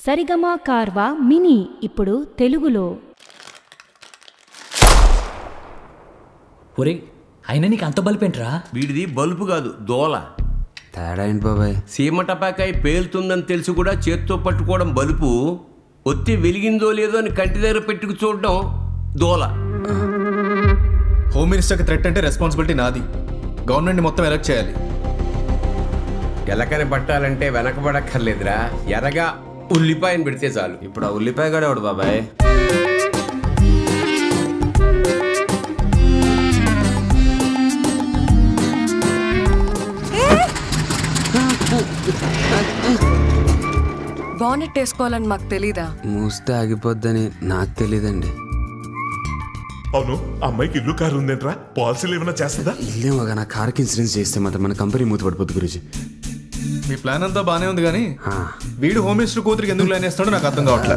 సరిగమా కార్వా mini ఇప్పుడు తెలుగులో ఒరే అయినా నీకు అంత బలిపేంట్రా వీడిది బల్బు కాదు దోల తేడా ఏంటి బాబాయ్ సీమ టపాకాయ పేలుతుందని తెలిసి కూడా చేత్తో పట్టుకోవడం బలుపు ఒత్తి వెలిగిందో లేదో అని కంటి దగ్గర పెట్టుకు చూడడం దోల హోమ్ మినిస్టర్కి థ్రెట్ అంటే రెస్పాన్సిబిలిటీ నాది గవర్నమెంట్ మొత్తం ఎలక్ట్ చేయాలి ఎలకని పట్టాలంటే వెనకబడక్కర్లేదురా ఎరగా ఉల్లిపాయను పెడితే చాలు ఇప్పుడు ఆ ఉల్లిపాయ గడేవాడు బాబాయ్ బానెట్ వేసుకోవాలని మాకు తెలీదా మూస్తే ఆగిపోద్దని నాకు తెలియదండి అవును ఆ అమ్మాయికి ఇల్లు కారు ఉందేంట్రా పాలసీలు ఏమైనా చేస్తుందా ఇల్లేమో నా కార్కి ఇన్సూరెన్స్ చేస్తే మాత్రం మన కంపెనీ మూతపడిపోద్దు గురించి మీ ప్లాన్ అంతా బానే ఉంది కానీ వీడు హోమ్ మినిస్టర్ కూతురికి ఎందుకు లైన్ వేస్తాడో నాకు అర్థం కావట్లే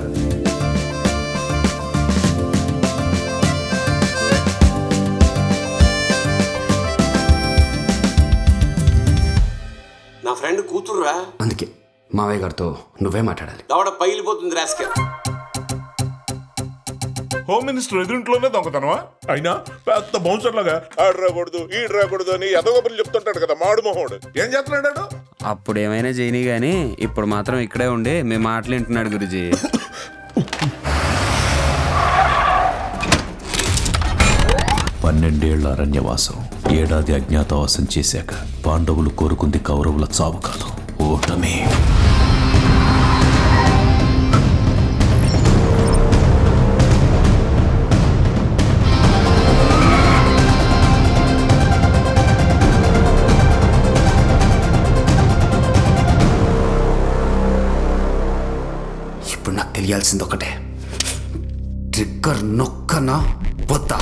నా ఫ్రెండ్ కూతురురా అందుకే మావయ్య గారితో నువ్వే మాట్లాడాలి దవడ పగిలిపోతుంది రాసుక హోమ్ మినిస్టర్ ఎదురింట్లోనే దొంగతనమా అయినా పెద్ద బౌన్సర్ లాగా ఆడు రాకూడదు ఈడు రాకూడదు అని ఎదగొబ్బలు చెప్తుంటాడు కదా మాడు మొహోడు ఏం చేస్తున్నాడు ఆడు? అప్పుడు ఏమైనా చేయని కానీ ఇప్పుడు మాత్రం ఇక్కడే ఉండి మేము మాటలు వింటున్నాడు గురుజీ పన్నెండేళ్ల అరణ్యవాసం ఏడాది అజ్ఞాతవాసం చేశాక పాండవులు కోరుకుంది కౌరవుల చావు కాదు ఓటమి ఇప్పుడు నాకు తెలియాల్సింది ఒకటే ట్రిగ్గర్ నొక్కనా వద్దా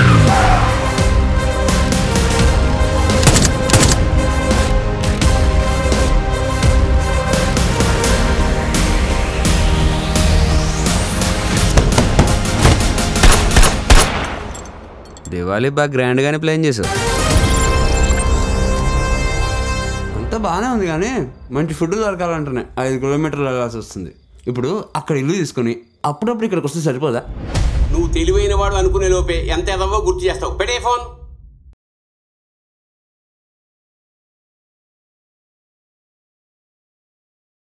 దివాళీ బాగా గ్రాండ్గానే ప్లాన్ చేసావు అంతా బాగానే ఉంది కానీ మంచి ఫుడ్ దొరకాలంటేనే ఐదు కిలోమీటర్లు వెళ్ళాల్సి వస్తుంది ఇప్పుడు అక్కడ ఇల్లు తీసుకొని అప్పుడప్పుడు ఇక్కడికి వస్తే సరిపోదా నువ్వు తెలివైన వాడు అనుకునే లోపే ఎంత ఎదవో గుర్తు చేస్తావు పెడే ఫోన్